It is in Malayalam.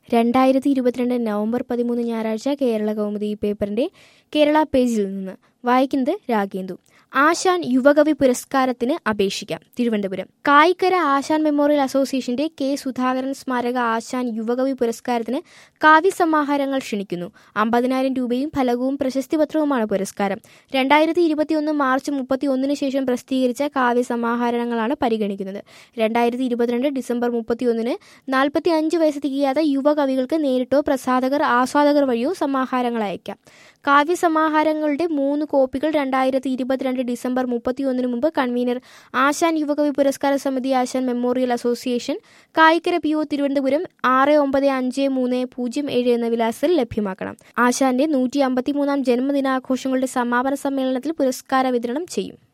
രണ്ടായിരത്തി ഇരുപത്തിരണ്ട് നവംബർ പതിമൂന്ന് ഞായറാഴ്ച കേരള കൗമുദി പേപ്പറിന്റെ കേരള പേജിൽ നിന്ന് വായിക്കുന്നത് രാഗേന്ദു ആശാൻ യുവകവി പുരസ്കാരത്തിന് അപേക്ഷിക്കാം തിരുവനന്തപുരം കായിക്കര ആശാൻ മെമ്മോറിയൽ അസോസിയേഷന്റെ കെ സുധാകരൻ സ്മാരക ആശാൻ യുവകവി പുരസ്കാരത്തിന് കാവ്യസമാഹാരങ്ങൾ ക്ഷണിക്കുന്നു അമ്പതിനായിരം രൂപയും ഫലകവും പ്രശസ്തിപത്രവുമാണ് പുരസ്കാരം രണ്ടായിരത്തി ഇരുപത്തിയൊന്ന് മാർച്ച് മുപ്പത്തി ഒന്നിന് ശേഷം പ്രസിദ്ധീകരിച്ച കാവ്യസമാഹാരങ്ങളാണ് പരിഗണിക്കുന്നത് രണ്ടായിരത്തി ഇരുപത്തിരണ്ട് ഡിസംബർ മുപ്പത്തിയൊന്നിന് നാൽപ്പത്തി അഞ്ച് വയസ്സ് തികയാത്ത യുവകവികൾക്ക് നേരിട്ടോ പ്രസാധകർ ആസ്വാദകർ വഴിയോ സമാഹാരങ്ങൾ അയക്കാം കാവ്യസമാഹാരങ്ങളുടെ മൂന്ന് കോപ്പികൾ രണ്ടായിരത്തി ഇരുപത്തിരണ്ട് ഡിസംബർ മുപ്പത്തിയൊന്നിന് മുമ്പ് കൺവീനർ ആശാൻ യുവകവി പുരസ്കാര സമിതി Asan memorial association Kayikkara P O Thiruvananthapuram ആറ് ഒമ്പത് അഞ്ച് മൂന്ന് പൂജ്യം ഏഴ് എന്ന വിലാസത്തിൽ ലഭ്യമാക്കണം ആശാന്റെ നൂറ്റി അമ്പത്തിമൂന്നാം ജന്മദിനാഘോഷങ്ങളുടെ സമാപന സമ്മേളനത്തിൽ പുരസ്കാര വിതരണം ചെയ്യും